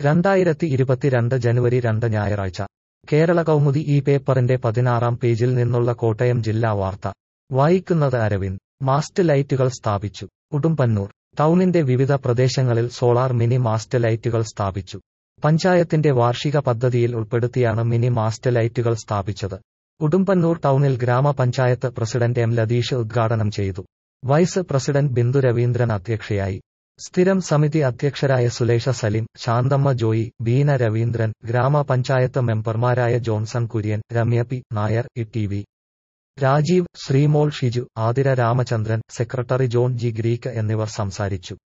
രണ്ടായിരത്തി ഇരുപത്തിരണ്ട് ജനുവരി രണ്ട് ഞായറാഴ്ച കേരള കൗമുദി ഈ പേപ്പറിന്റെ പതിനാറാം പേജിൽ നിന്നുള്ള കോട്ടയം ജില്ലാ വാർത്ത വായിക്കുന്നത് അരവിന്ദ് മാസ്റ്റ് ലൈറ്റുകൾ സ്ഥാപിച്ചു ഉടുമ്പന്നൂർ ടൗണിന്റെ വിവിധ പ്രദേശങ്ങളിൽ സോളാർ മിനി മാസ്റ്റ് ലൈറ്റുകൾ സ്ഥാപിച്ചു പഞ്ചായത്തിന്റെ വാർഷിക പദ്ധതിയിൽ ഉൾപ്പെടുത്തിയാണ് മിനി മാസ്റ്റ് ലൈറ്റുകൾ സ്ഥാപിച്ചത് ഉടുമ്പന്നൂർ ടൗണിൽ ഗ്രാമപഞ്ചായത്ത് പ്രസിഡന്റ് എം ലതീഷ് ഉദ്ഘാടനം ചെയ്തു വൈസ് പ്രസിഡന്റ് ബിന്ദു രവീന്ദ്രൻ അധ്യക്ഷയായി സ്ഥിരം സമിതി അധ്യക്ഷരായ സുലേഷ സലീം ശാന്തമ്മ ജോയി ബീന രവീന്ദ്രൻ ഗ്രാമപഞ്ചായത്ത് മെമ്പർമാരായ Johnson Kurian Ramya P Nair E T V Rajeev Sreemol Shiju Athira Ramachandran secretary John G Greek എന്നിവർ സംസാരിച്ചു